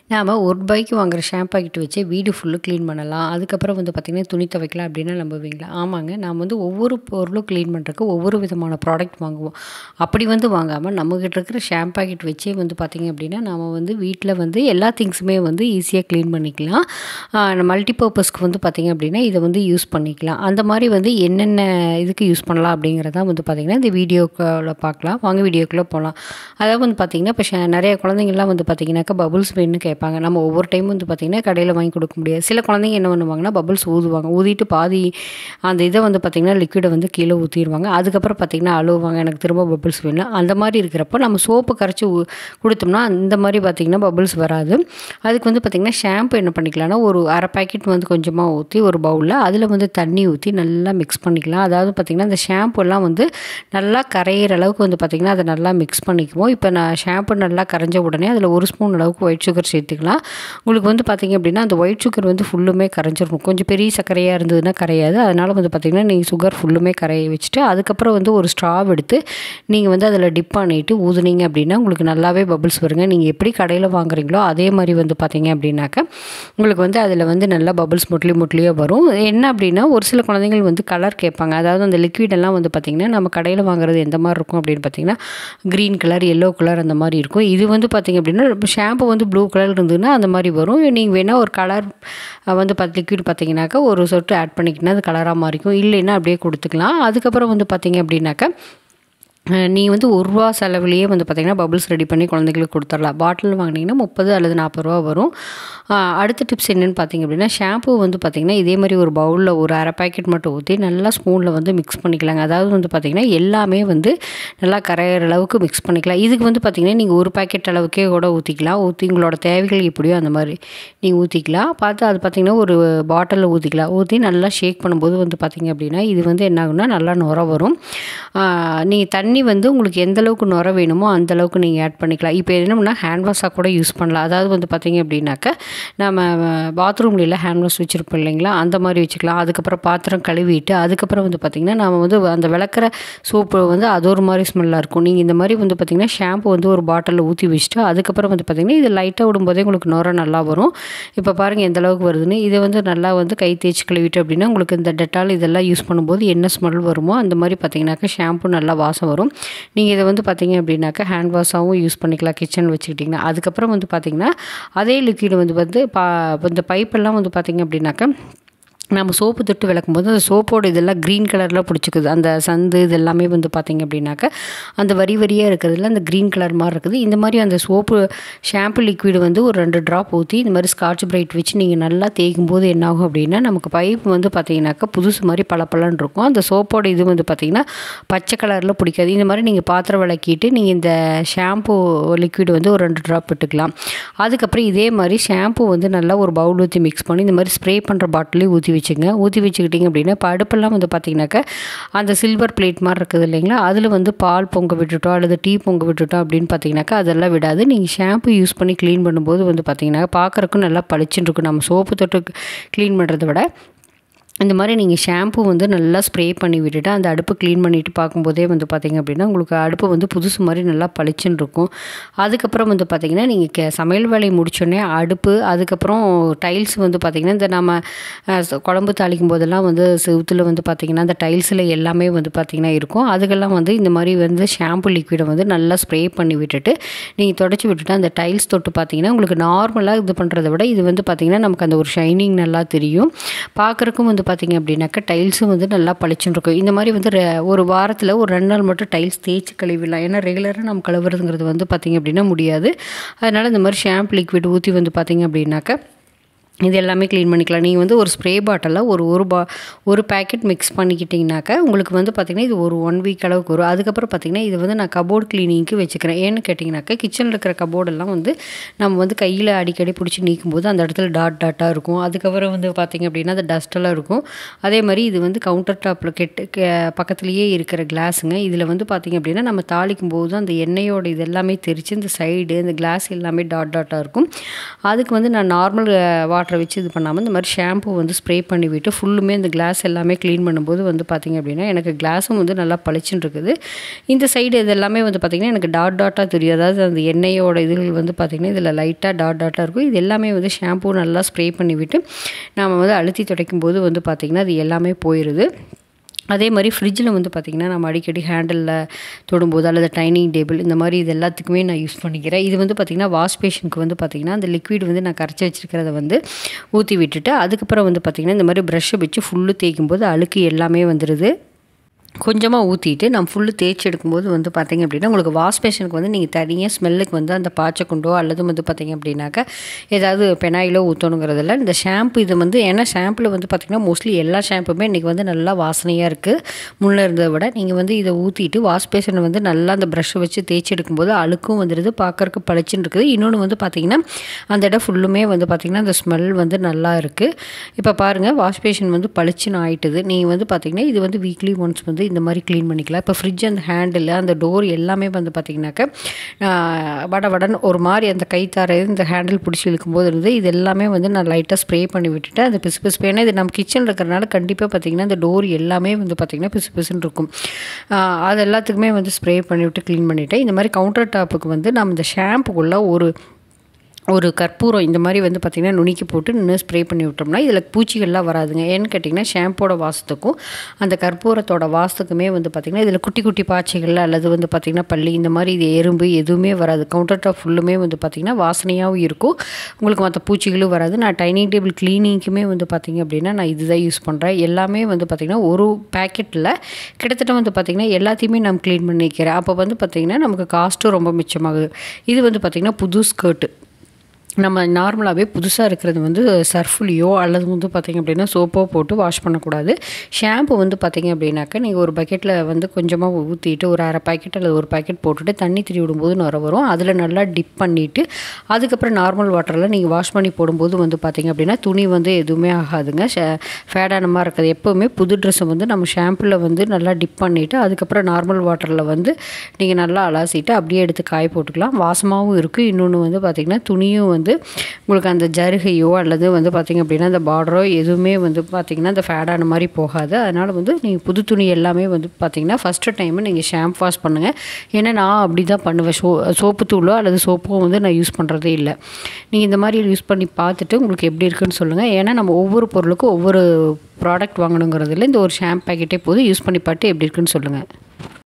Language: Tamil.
நாம் ஒரு ரூபாய்க்கு வாங்குற ஷாம்பு பாக்கெட் வச்சு வீடு ஃபுல்லு க்ளீன் பண்ணலாம் அதுக்கப்புறம் வந்து பார்த்திங்கன்னா துணி துவைக்கலாம் அப்படின்னா நம்புவீங்களா ஆமாங்க நாம் வந்து ஒவ்வொரு பொருளும் க்ளீன் பண்ணுறதுக்கு ஒவ்வொரு விதமான ப்ராடக்ட் வாங்குவோம் அப்படி வந்து வாங்காமல் நம்மக்கிட்ட இருக்கிற ஷாம்பு பாக்கெட் வச்சே வந்து பார்த்திங்க அப்படின்னா நாம் வந்து வீட்டில் வந்து எல்லா திங்ஸுமே வந்து ஈஸியாக க்ளீன் பண்ணிக்கலாம் மல்டி பர்பஸ்க்கு வந்து பார்த்திங்க அப்படின்னா இதை வந்து யூஸ் பண்ணிக்கலாம் அந்த மாதிரி வந்து என்னென்ன இதுக்கு யூஸ் பண்ணலாம் அப்படிங்கிறதான் வந்து பார்த்திங்கன்னா இந்த வீடியோக்குள்ள பார்க்கலாம் வாங்க வீடியோக்குள்ளே போகலாம் அதாவது வந்து பார்த்திங்கன்னா இப்போ ஷ நிறைய குழந்தைங்கள்லாம் வந்து பார்த்திங்கனாக்கா பபுள்ஸ் வேணும்னு கேட்பாங்க நம்ம ஒவ்வொரு டைம் வந்து பார்த்திங்கன்னா கடையில் வாங்கி கொடுக்க முடியாது சில குழந்தைங்க என்ன பண்ணுவாங்கன்னா பபுள்ஸ் ஊதுவாங்க ஊதிட்டு பாதி அந்த இதை வந்து பார்த்திங்கன்னா லிக்விடை வந்து கீழே ஊற்றிடுவாங்க அதுக்கப்புறம் பார்த்திங்கன்னா அழுவாங்க எனக்கு திரும்ப பபுள்ஸ் வேணும் அந்த மாதிரி இருக்கிறப்போ நம்ம சோப்பு கரைச்சி ஊ கொடுத்தோம்னா அந்த மாதிரி பார்த்திங்கன்னா பபுள்ஸ் வராது அதுக்கு வந்து பார்த்திங்கன்னா ஷாம்பு என்ன பண்ணிக்கலாம்னா ஒரு அரை பாக்கெட் வந்து கொஞ்சமாக ஊற்றி ஒரு பவுலில் அதில் வந்து தண்ணி ஊற்றி நல்லா மிக்ஸ் பண்ணிக்கலாம் அதாவது பார்த்திங்கன்னா அந்த ஷாம்பு எல்லாம் வந்து நல்லா கரையிற அளவுக்கு வந்து பார்த்திங்கன்னா அதை நல்லா மிக்ஸ் பண்ணிக்குவோம் இப்போ நான் ஷாம்பு நல்லா கரைஞ்ச உடனே அதில் ஒரு ஸ்பூன் அளவுக்கு ஒயிட் சுகர் சேர்த்துக்கலாம் உங்களுக்கு வந்து பார்த்திங்க அப்படின்னா அந்த ஒயிட் சுகர் வந்து ஃபுல்லுமே கரைஞ்சிருக்கும் கொஞ்சம் பெரிய சர்க்கரையாக இருந்ததுன்னா கரையாது அதனால் வந்து பார்த்திங்கன்னா நீங்கள் சுகர் ஃபுல்லுமே கரைய வச்சுட்டு அதுக்கப்புறம் வந்து ஒரு ஸ்ட்ராவ் எடுத்து நீங்கள் வந்து அதில் டிப் பண்ணிட்டு ஊதுனீங்க அப்படின்னா உங்களுக்கு நல்லாவே பபிள்ஸ் வருங்க நீங்கள் எப்படி கடையில் வாங்குறீங்களோ அதே மாதிரி வந்து பார்த்திங்க அப்படின்னாக்க உங்களுக்கு வந்து அதில் வந்து நல்லா பபிள்ஸ் முட்லி முட்லியாக வரும் என்ன அப்படின்னா ஒரு சில குழந்தைகள் வந்து கலர் கேட்பாங்க அதாவது அந்த லிக்விட் எல்லாம் வந்து பார்த்திங்கன்னா நம்ம கடையில் வாங்குறது எந்த மாதிரி இருக்கும் அப்படின்னு பார்த்திங்கன்னா க்ரீன் கலர் எல்லோ கலர் அந்த மாதிரி இருக்கும் இது வந்து பார்த்திங்க அப்படின்னா ஷாம்பு வந்து ப்ளூ கலர் இருந்ததுன்னா அந்த மாதிரி வரும் நீங்கள் வேணால் ஒரு கலர் வந்து பார்த்து லிக்விட் பார்த்தீங்கன்னாக்கா ஒரு சொட்டு ஆட் பண்ணிக்கிட்டா அது கலராக மாறிக்கும் இல்லைன்னா அப்படியே கொடுத்துக்கலாம் அதுக்கப்புறம் வந்து பார்த்திங்க அப்படின்னாக்கா நீங்கள் வந்து ஒரு ரூபா செலவுலேயே வந்து பார்த்திங்கன்னா பபுள்ஸ் ரெடி பண்ணி குழந்தைங்களுக்கு கொடுத்துடலாம் பாட்டில் வாங்கினீங்கன்னா முப்பது அல்லது நாற்பது ரூபா வரும் அடுத்த டிப்ஸ் என்னென்னு பார்த்திங்க அப்படின்னா ஷாம்பு வந்து பார்த்திங்கன்னா இதே மாதிரி ஒரு பவுலில் ஒரு அரை பேக்கெட் மட்டும் ஊற்றி நல்லா ஸ்பூனில் வந்து மிக்ஸ் பண்ணிக்கலாங்க அதாவது வந்து பார்த்திங்கன்னா எல்லாமே வந்து நல்லா கரையிற அளவுக்கு மிக்ஸ் பண்ணிக்கலாம் இதுக்கு வந்து பார்த்திங்கன்னா நீங்கள் ஒரு பேக்கெட் அளவுக்கே கூட ஊற்றிக்கலாம் ஊற்றி உங்களோட தேவைகள் எப்படியோ அந்த மாதிரி நீங்கள் ஊற்றிக்கலாம் பார்த்து அது பார்த்திங்கன்னா ஒரு பாட்டிலில் ஊற்றிக்கலாம் ஊற்றி நல்லா ஷேக் பண்ணும்போது வந்து பார்த்திங்க அப்படின்னா இது வந்து என்ன ஆகுனா நல்லா நுர வரும் நீங்கள் தண்ணி தண்ணி வந்து உங்களுக்கு எந்த அளவுக்கு நுர வேணுமோ அந்த அளவுக்கு நீங்கள் ஆட் பண்ணிக்கலாம் இப்போ என்னன்னா ஹேண்ட் வாஷாக கூட யூஸ் பண்ணலாம் அதாவது வந்து பார்த்திங்க அப்படின்னாக்க நம்ம பாத்ரூம்லாம் ஹேண்ட் வாஷ் வச்சுருப்போம் இல்லைங்களா அந்த மாதிரி வச்சுக்கலாம் அதுக்கப்புறம் பாத்திரம் கழுவிட்டு அதுக்கப்புறம் வந்து பார்த்திங்கன்னா நம்ம வந்து அந்த விளக்குற சோப்பு வந்து அது ஒரு மாதிரி ஸ்மெல்லாக இருக்கும் நீங்கள் இந்த மாதிரி வந்து பார்த்திங்கன்னா ஷாம்பு வந்து ஒரு பாட்டிலில் ஊற்றி வச்சுட்டு அதுக்கப்புறம் வந்து பார்த்திங்கன்னா இது லைட்டாக விடும்போதே உங்களுக்கு நுர நல்லா வரும் இப்போ பாருங்கள் எந்த அளவுக்கு வருதுன்னு இதை வந்து நல்லா வந்து கை தேய்ச்சி கழுவிட்டு அப்படின்னா உங்களுக்கு இந்த டெட்டால் இதெல்லாம் யூஸ் பண்ணும்போது என்ன ஸ்மெல் வருமோ அந்த மாதிரி பார்த்திங்கனாக்கா ஷாம்பு நல்லா வாசம் வரும் நீங்கள் இதை வந்து பார்த்தீங்க அப்படின்னாக்கா ஹேண்ட் வாஷாகவும் யூஸ் பண்ணிக்கலாம் கிச்சன் வச்சுக்கிட்டிங்கன்னா அதுக்கப்புறம் வந்து பார்த்திங்கன்னா அதே லிக்விட் வந்து வந்து பா இந்த பைப்பெல்லாம் வந்து பார்த்திங்க அப்படின்னாக்கா நம்ம சோப்பு தொட்டு விளக்கும் போது அந்த சோப்போட இதெல்லாம் க்ரீன் கலரில் பிடிச்சிக்குது அந்த சந்து இது எல்லாமே வந்து பார்த்திங்க அப்படின்னாக்கா அந்த வரி வரியாக இருக்கிறதுல அந்த க்ரீன் கலர் மாதிரி இருக்குது இந்த மாதிரி அந்த சோப்பு ஷாம்பு லிக்விட் வந்து ஒரு ரெண்டு ட்ராப் ஊற்றி இந்த மாதிரி ஸ்காட்ச் பிரைட் வச்சு நீங்கள் நல்லா தேய்க்கும் போது என்னாகும் அப்படின்னா நமக்கு பைப் வந்து பார்த்திங்கனாக்கா புதுசு மாதிரி பளபளன்னு இருக்கும் அந்த சோப்போட இது வந்து பார்த்திங்கன்னா பச்சை கலரில் பிடிக்காது இந்த மாதிரி நீங்கள் பாத்திரம் விளக்கிட்டு நீங்கள் இந்த ஷாம்பு லிக்விட் வந்து ஒரு ரெண்டு ட்ராப் விட்டுக்கலாம் அதுக்கப்புறம் இதே மாதிரி ஷாம்பு வந்து நல்லா ஒரு பவுல் ஊற்றி மிக்ஸ் பண்ணி இந்த மாதிரி ஸ்ப்ரே பண்ணுற பாட்டிலையும் ஊற்றி வச்சுங்க ஊற்றி வச்சுக்கிட்டிங்க அப்படின்னா இப்போ அடுப்பெல்லாம் வந்து பார்த்திங்கனாக்கா அந்த சில்வர் பிளேட் மாதிரி இருக்குது இல்லைங்களா அதில் வந்து பால் பொங்க விட்டுட்டோம் அல்லது டீ பொங்க விட்டுட்டோம் அப்படின்னு பார்த்தீங்கன்னாக்கா அதெல்லாம் விடாது நீங்கள் ஷாம்பு யூஸ் பண்ணி க்ளீன் பண்ணும்போது வந்து பார்த்திங்கன்னா பார்க்குறக்கும் நல்லா பளிச்சுன்னு இருக்கும் நம்ம சோப்பு தொட்டு க்ளீன் பண்ணுறத விட இந்த மாதிரி நீங்கள் ஷாம்பு வந்து நல்லா ஸ்ப்ரே பண்ணி விட்டுட்டு அந்த அடுப்பு க்ளீன் பண்ணிவிட்டு பார்க்கும்போதே வந்து பார்த்திங்க அப்படின்னா உங்களுக்கு அடுப்பு வந்து புதுசு மாதிரி நல்லா பளிச்சுன்னு இருக்கும் அதுக்கப்புறம் வந்து பார்த்திங்கன்னா நீங்கள் கே சமையல் வேலையை முடிச்சோடனே அடுப்பு அதுக்கப்புறம் டைல்ஸ் வந்து பார்த்திங்கன்னா இந்த நம்ம குழம்பு தாளிக்கும் போதெல்லாம் வந்து செவுத்தில் வந்து பார்த்திங்கன்னா அந்த டைல்ஸில் எல்லாமே வந்து பார்த்திங்கன்னா இருக்கும் அதுக்கெல்லாம் வந்து இந்த மாதிரி வந்து ஷாம்பு லிக்விடை வந்து நல்லா ஸ்ப்ரே பண்ணி விட்டுட்டு நீங்கள் தொடச்சி விட்டுட்டு அந்த டைல்ஸ் தொட்டு பார்த்திங்கன்னா உங்களுக்கு நார்மலாக இது பண்ணுறத விட இது வந்து பார்த்திங்கன்னா நமக்கு அந்த ஒரு ஷைனிங் நல்லா தெரியும் பார்க்குறக்கும் வந்து பார்த்திங்க அப்படின்னாக்கா டைல்ஸும் வந்து நல்லா பளிச்சுன்னு இருக்கும் இந்த மாதிரி வந்து ஒரு வாரத்தில் ஒரு ரெண்டு நாள் மட்டும் டைல்ஸ் தேய்ச்சி கழுவிடலாம் ஏன்னா ரெகுலராக நம்ம கழுவுறதுங்கிறது வந்து பார்த்திங்க அப்படின்னா முடியாது அதனால் இந்த மாதிரி ஷாம்பு லிக்விட் ஊற்றி வந்து பார்த்திங்க அப்படின்னாக்கா இது எல்லாமே க்ளீன் பண்ணிக்கலாம் நீங்கள் வந்து ஒரு ஸ்ப்ரே பாட்டிலில் ஒரு ஒரு பா ஒரு பேக்கெட் மிக்ஸ் பண்ணிக்கிட்டிங்கனாக்கா உங்களுக்கு வந்து பார்த்திங்கன்னா இது ஒரு ஒன் வீக் அளவுக்கு வரும் அதுக்கப்புறம் பார்த்திங்கன்னா இது வந்து நான் கபோர்டு க்ளீனிங்க்கு வச்சுக்கிறேன் ஏன்னு கேட்டிங்கனாக்கா கிச்சனில் இருக்கிற கபோர்டெல்லாம் வந்து நம்ம வந்து கையில் அடிக்கடி பிடிச்சி நீக்கும் போது அந்த இடத்துல டாட் டாட்டாக இருக்கும் அதுக்கப்புறம் வந்து பார்த்திங்க அப்படின்னா அந்த டஸ்ட்டெல்லாம் இருக்கும் அதே மாதிரி இது வந்து கவுண்டர் டாப்பில் கெட்டு பக்கத்துலேயே இருக்கிற கிளாஸுங்க இதில் வந்து பார்த்திங்க அப்படின்னா நம்ம தாளிக்கும் போது அந்த எண்ணெயோட இது எல்லாமே தெரித்து இந்த சைடு இந்த கிளாஸ் எல்லாமே டாட் டாட்டாக இருக்கும் அதுக்கு வந்து நான் நார்மல் வாட்டர் வாட்டரை வச்சு இது பண்ணாமல் இந்த மாதிரி ஷாம்பு வந்து ஸ்ப்ரே பண்ணி விட்டு ஃபுல்லுமே இந்த கிளாஸ் எல்லாமே க்ளீன் பண்ணும்போது வந்து பார்த்திங்க அப்படின்னா எனக்கு கிளாஸும் வந்து நல்லா பளிச்சுன்னு இருக்குது இந்த சைடு இது எல்லாமே வந்து பார்த்திங்கன்னா எனக்கு டாட் டாட்டாக தெரியும் அதாவது அந்த எண்ணெயோட இதுகள் வந்து பார்த்திங்கன்னா இதில் லைட்டாக டாட் டாட்டாக இருக்கும் இது எல்லாமே வந்து ஷாம்பு நல்லா ஸ்ப்ரே பண்ணி விட்டு நாம் வந்து அழுத்தி துடைக்கும் போது வந்து பார்த்திங்கன்னா அது எல்லாமே போயிடுது அதே மாதிரி ஃப்ரிட்ஜில் வந்து பார்த்திங்கன்னா நம்ம அடிக்கடி ஹேண்டிலில் தொடும்போது அல்லது டைனிங் டேபிள் இந்த மாதிரி இது எல்லாத்துக்குமே நான் யூஸ் பண்ணிக்கிறேன் இது வந்து பார்த்திங்கன்னா வாஷ் பேஷனுக்கு வந்து பார்த்திங்கன்னா அந்த லிக்விட் வந்து நான் கரைச்சி வச்சுருக்கிறத வந்து ஊற்றி விட்டுட்டு அதுக்கப்புறம் வந்து பார்த்திங்கன்னா இந்த மாதிரி ப்ரஷ்ஷை வச்சு ஃபுல்லு தேய்க்கும் போது அழுக்கு எல்லாமே வந்துடுது கொஞ்சமாக ஊற்றிட்டு நம்ம ஃபுல்லு தேய்ச்சி எடுக்கும்போது வந்து பார்த்திங்க அப்படின்னா உங்களுக்கு வாஷ் பேஷனுக்கு வந்து நீங்கள் தனியாக ஸ்மெல்லுக்கு வந்து அந்த பாய்ச்சக்குண்டோ அல்லது வந்து பார்த்திங்க அப்படின்னாக்கா ஏதாவது பெனாயிலோ ஊற்றணுங்கிறதில்ல இந்த ஷாம்பு இது வந்து ஏன்னா ஷாம்பில் வந்து பார்த்திங்கன்னா மோஸ்ட்லி எல்லா ஷாம்புமே இன்றைக்கி வந்து நல்லா வாசனையாக இருக்குது முன்னே இருந்ததை விட நீங்கள் வந்து இதை ஊற்றிட்டு வாஷ் பேஷனை வந்து நல்லா அந்த ப்ரஷ்ஷை வச்சு தேய்ச்சி எடுக்கும்போது அழுக்கும் வந்துடுது பார்க்கறக்கு பளிச்சுன்னு இருக்குது இன்னொன்று வந்து பார்த்திங்கன்னா அந்த இடம் ஃபுல்லுமே வந்து பார்த்திங்கன்னா அந்த ஸ்மெல் வந்து நல்லா இருக்குது இப்போ பாருங்கள் வாஷ் பேஷன் வந்து பளிச்சுன்னு ஆயிட்டுது நீங்கள் வந்து பார்த்திங்கன்னா இது வந்து வீக்லி ஒன்ஸ் வந்து இந்த மாதிரி க்ளீன் பண்ணிக்கலாம் இப்போ ஃப்ரிட்ஜ் அந்த ஹேண்டில் அந்த டோர் எல்லாமே வந்து பார்த்திங்கனாக்கா வட வடன்னு ஒரு மாதிரி அந்த கைத்தார இந்த ஹேண்டில் பிடிச்சி இழுக்கும்போது இருந்து இது எல்லாமே வந்து நான் லைட்டாக ஸ்ப்ரே பண்ணி விட்டுட்டு அந்த பிசு பிசு ஏன்னா இது நம்ம கிச்சனில் இருக்கிறனால கண்டிப்பாக பார்த்திங்கன்னா இந்த டோர் எல்லாமே வந்து பார்த்திங்கன்னா பிசு பிசுன்னு இருக்கும் அது எல்லாத்துக்குமே வந்து ஸ்ப்ரே பண்ணி விட்டு க்ளீன் பண்ணிவிட்டேன் இந்த மாதிரி கவுண்டர் டாப்புக்கு வந்து நம்ம இந்த ஷாம்புக்குள்ளே ஒரு ஒரு கற்பூரம் இந்த மாதிரி வந்து பார்த்திங்கன்னா நுணுக்கி போட்டு நின்று ஸ்ப்ரே பண்ணி விட்டோம்னா இதில் பூச்சிகள்லாம் வராதுங்க ஏன்னு கேட்டிங்கன்னா ஷாம்போட வாசத்துக்கும் அந்த கற்பூரத்தோட வாசத்துக்குமே வந்து பார்த்திங்கன்னா இதில் குட்டி குட்டி பாய்ச்சிகள் அல்லது வந்து பார்த்திங்கன்னா பள்ளி இந்த மாதிரி இது எறும்பு எதுவுமே வராது கவுண்டர் டாப் ஃபுல்லுமே வந்து பார்த்திங்கன்னா வாசனையாகவும் இருக்கும் உங்களுக்கு மற்ற பூச்சிகளும் வராது நான் டைனிங் டேபிள் க்ளீனிங்க்குமே வந்து பார்த்திங்க அப்படின்னா நான் இதுதான் யூஸ் பண்ணுறேன் எல்லாமே வந்து பார்த்திங்கன்னா ஒரு பேக்கெட்டில் கிட்டத்தட்ட வந்து பார்த்திங்கன்னா எல்லாத்தையுமே நான் க்ளீன் பண்ணிக்கிறேன் அப்போ வந்து பார்த்திங்கன்னா நமக்கு காஸ்ட்டும் ரொம்ப மிச்சமாகுது இது வந்து பார்த்திங்கன்னா புது ஸ்கர்ட்டு நம்ம நார்மலாகவே புதுசாக இருக்கிறது வந்து சர்ஃப்லேயோ அல்லது வந்து பார்த்திங்க அப்படின்னா சோப்போ போட்டு வாஷ் பண்ணக்கூடாது ஷாம்பு வந்து பார்த்திங்க அப்படின்னாக்கா நீங்கள் ஒரு பக்கெட்டில் வந்து கொஞ்சமாக ஊற்றிட்டு ஒரு அரை பாக்கெட் அல்லது ஒரு பாக்கெட் போட்டுட்டு தண்ணி திரி விடும்போது நுர வரும் அதில் நல்லா டிப் பண்ணிவிட்டு அதுக்கப்புறம் நார்மல் வாட்டரில் நீங்கள் வாஷ் பண்ணி போடும்போது வந்து பார்த்திங்க அப்படின்னா துணி வந்து எதுவுமே ஆகாதுங்க ஃபேடான மாதிரி இருக்குது எப்போவுமே புது ட்ரெஸ்ஸை வந்து நம்ம ஷாம்பில் வந்து நல்லா டிப் பண்ணிவிட்டு அதுக்கப்புறம் நார்மல் வாட்டரில் வந்து நீங்கள் நல்லா அலாசிட்டு அப்படியே எடுத்து காய போட்டுக்கலாம் வாசமாகவும் இருக்குது இன்னொன்று வந்து பார்த்திங்கன்னா துணியும் வந்து வந்து உங்களுக்கு அந்த ஜருகையோ அல்லது வந்து பார்த்திங்க அப்படின்னா அந்த பார்டரோ எதுவுமே வந்து பார்த்திங்கன்னா அந்த ஃபேடான மாதிரி போகாது அதனால் வந்து நீங்கள் புது துணி எல்லாமே வந்து பார்த்திங்கன்னா ஃபஸ்ட்டு டைமு நீங்கள் ஷாம்பு வாஷ் பண்ணுங்கள் ஏன்னா நான் அப்படி தான் பண்ணுவேன் சோ சோப்பு தூளோ அல்லது சோப்போ வந்து நான் யூஸ் பண்ணுறதே இல்லை நீங்கள் இந்த மாதிரி யூஸ் பண்ணி பார்த்துட்டு உங்களுக்கு எப்படி இருக்குன்னு சொல்லுங்கள் ஏன்னா நம்ம ஒவ்வொரு பொருளுக்கும் ஒவ்வொரு ப்ராடக்ட் வாங்கணுங்கிறதுல இந்த ஒரு ஷாம்பு பேக்கெட்டே போதும் யூஸ் பண்ணி பார்த்து எப்படி இருக்குன்னு சொல்லுங்கள்